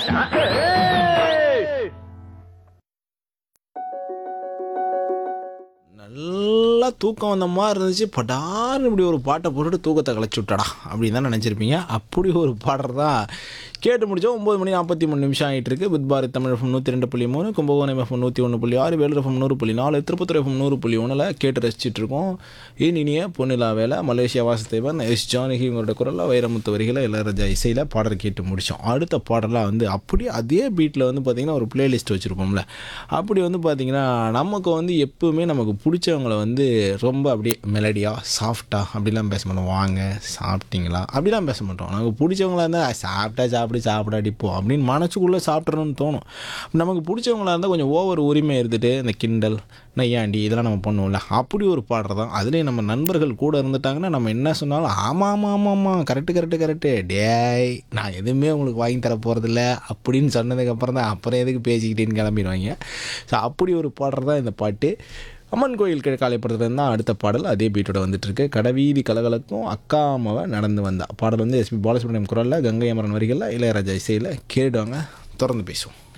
மச்சான் ஏய்! நல்லா தூக்கம் வந்த மாதிரி இருந்துச்சு படார்னு இப்படி ஒரு பாட்டை போட்டுட்டு தூக்கத்தை கலைச்சி விட்டடா அப்படின்னு தான் நினச்சிருப்பீங்க அப்படி ஒரு பாடல் தான் கேட்டு முடிச்சோம் ஒம்பது மணி நாற்பத்தி மூணு நிமிஷம் ஆகிட்டு இருக்கு வித் பாரத் தமிழ் எஃப்எம் நூற்றி ரெண்டு புள்ளி மூணு கும்பகோணம் எஃப்எம் நூற்றி ஒன்று புள்ளி ஆறு வேலூர் எஃப்எம் நூறு புள்ளி நாலு திருப்பத்தூர் எஃப்எம் நூறு புள்ளி ஒன்றில் கேட்டு ரசிச்சிட்டு இருக்கோம் ஏன் இனிய பொன்னிலா வேலை மலேசியா வாசுதேவன் எஸ் ஜானகி உங்களோட குரலில் வைரமுத்து வரிகளை இளையராஜா இசையில் பாடல் கேட்டு முடித்தோம் அடுத்த பாடலாக வந்து அப்படியே அதே பீட்டில் வந்து பார்த்திங்கன்னா ஒரு பிளேலிஸ்ட் வச்சுருப்போம்ல அப்படி வந்து பார்த்திங்கன்னா நமக்கு வந்து எப்பவுமே நமக்கு பிடிச்சவங்கள வந்து ரொம்ப அப்படியே மெலடியாக சாஃப்டாக அப்படிலாம் பேச மாட்டோம் வாங்க சாப்பிட்டீங்களா அப்படிலாம் பேச மாட்டோம் நமக்கு பிடிச்சவங்களா இருந்தால் சாப்பிட்டா சாப்பிடு சாப்பிடாடி போ அப்படின்னு மனசுக்குள்ளே சாப்பிட்றணும்னு தோணும் நமக்கு பிடிச்சவங்களா இருந்தால் கொஞ்சம் ஓவர் உரிமை இருந்துட்டு இந்த கிண்டல் நையாண்டி இதெல்லாம் நம்ம பண்ணுவோம்ல அப்படி ஒரு பாடுறது தான் அதுலேயும் நம்ம நண்பர்கள் கூட இருந்துட்டாங்கன்னா நம்ம என்ன சொன்னாலும் ஆமாம் ஆமாம் ஆமாம் ஆமாம் கரெக்டு கரெக்டு கரெக்டு டேய் நான் எதுவுமே உங்களுக்கு வாங்கி தர போகிறதில்ல அப்படின்னு சொன்னதுக்கப்புறம் தான் அப்புறம் எதுக்கு பேசிக்கிட்டேன்னு கிளம்பிடுவாங்க ஸோ அப்படி ஒரு பாடுறது தான் இந்த பாட்டு அம்மன் கோயில் கிழக்காலைப்படுறது தான் அடுத்த பாடல் அதே பீட்டோட வந்துட்டு இருக்கு கடவீதி கலகலக்கும் அக்காமவ நடந்து வந்தா பாடல் வந்து எஸ்பி பாலசுப்ரமணியம் குரலில் கங்கை அமரன் வரிகளில் இளையராஜா இசையில் கேடுவாங்க திறந்து பேசுவோம்